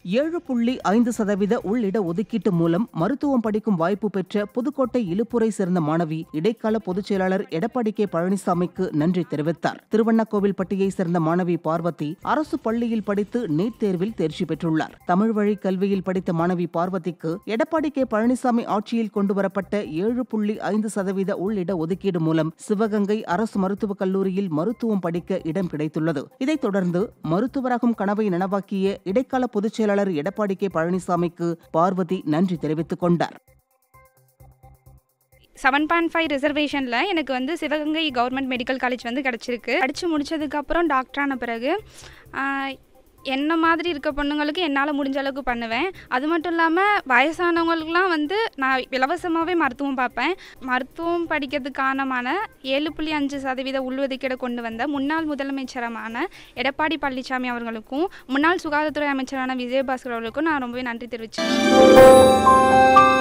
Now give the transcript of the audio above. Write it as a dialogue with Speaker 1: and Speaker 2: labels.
Speaker 1: ஏழு புள்ளி ஐந்து சதவீத உள்ளிட ஒதுக்கீட்டு மூலம் மருத்துவம் படிக்கும் வாய்ப்பு பெற்ற புதுக்கோட்டை இலுப்புரை சேர்ந்த மாணவி இடைக்கால பொதுச் செயலாளர் எடப்பாடி கே பழனிசாமிக்கு நன்றி தெரிவித்தார் திருவண்ணாக்கோவில்பட்டியை சேர்ந்த மாணவி பார்வதி அரசு பள்ளியில் படித்து நீட் தேர்வில் தேர்ச்சி பெற்றுள்ளார் தமிழ் வழி கல்வியில் படித்த மாணவி பார்வதிக்கு எடப்பாடி கே பழனிசாமி ஆட்சியில் கொண்டுவரப்பட்ட ஏழு புள்ளி ஐந்து சதவீத உள்ளிட ஒதுக்கீடு மூலம் சிவகங்கை அரசு மருத்துவக் கல்லூரியில் மருத்துவம் படிக்க இடம் கிடைத்துள்ளது இதைத் தொடர்ந்து மருத்துவராகும் கனவை நனவாக்கிய இடைக்கால பொதுச் செயலாளர் எடப்பாடி கே பழனிசாமிக்கு பார்வதி நன்றி தெரிவித்துக் கொண்டார்
Speaker 2: செவன் பாயிண்ட் ஃபைவ் ரிசர்வேஷனில் எனக்கு வந்து சிவகங்கை கவர்மெண்ட் மெடிக்கல் காலேஜ் வந்து கிடச்சிருக்கு படித்து முடிச்சதுக்கப்புறம் டாக்டரான பிறகு ஆஹ், என்ன மாதிரி இருக்க பொண்ணுங்களுக்கு என்னால் முடிஞ்ச அளவுக்கு பண்ணுவேன் அது மட்டும் இல்லாமல் வயசானவங்களுக்குலாம் வந்து நான் இலவசமாகவே மருத்துவம் பார்ப்பேன் மருத்துவம் படிக்கிறதுக்கானமான ஏழு புள்ளி அஞ்சு சதவீத உள்ஒதுக்கீடு கொண்டு வந்த முன்னாள் முதலமைச்சரமான எடப்பாடி பழனிசாமி அவர்களுக்கும் முன்னாள் சுகாதாரத்துறை அமைச்சரான விஜயபாஸ்கர் அவர்களுக்கும் நான் ரொம்பவே நன்றி தெரிவிச்சேன்